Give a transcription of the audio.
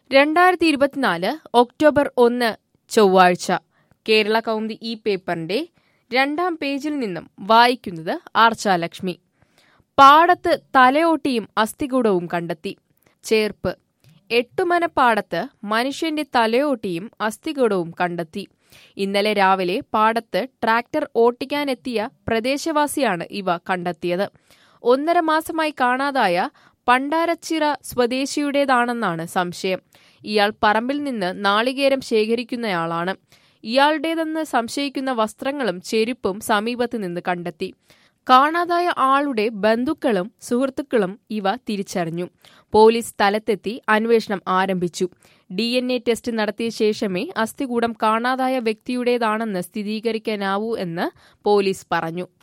രണ്ടായിരത്തി ഇരുപത്തിനാല് ഒക്ടോബർ ഒന്ന് ചൊവ്വാഴ്ച കേരള കൗമുദി ഈ പേപ്പറിന്റെ രണ്ടാം പേജിൽ നിന്നും വായിക്കുന്നത് ആർച്ചാലക്ഷ്മി പാടത്ത് തലയോട്ടിയും അസ്ഥികൂടവും കണ്ടെത്തി ചേർപ്പ് എട്ടുമനപ്പാടത്ത് മനുഷ്യന്റെ തലയോട്ടിയും അസ്ഥികൂടവും കണ്ടെത്തി ഇന്നലെ രാവിലെ പാടത്ത് ട്രാക്ടർ ഓട്ടിക്കാനെത്തിയ പ്രദേശവാസിയാണ് ഇവ കണ്ടെത്തിയത് ഒന്നര മാസമായി കാണാതായ പണ്ടാരച്ചിറ സ്വദേശിയുടേതാണെന്നാണ് സംശയം ഇയാൾ പറമ്പിൽ നിന്ന് നാളികേരം ശേഖരിക്കുന്നയാളാണ് ഇയാളുടേതെന്ന് സംശയിക്കുന്ന വസ്ത്രങ്ങളും ചെരുപ്പും സമീപത്ത് നിന്ന് കണ്ടെത്തി കാണാതായ ആളുടെ ബന്ധുക്കളും സുഹൃത്തുക്കളും ഇവ തിരിച്ചറിഞ്ഞു പോലീസ് സ്ഥലത്തെത്തി അന്വേഷണം ആരംഭിച്ചു ഡി എൻ എ ടെസ്റ്റ് നടത്തിയ ശേഷമേ അസ്ഥികൂടം കാണാതായ വ്യക്തിയുടേതാണെന്ന് സ്ഥിരീകരിക്കാനാവൂ എന്ന് പോലീസ് പറഞ്ഞു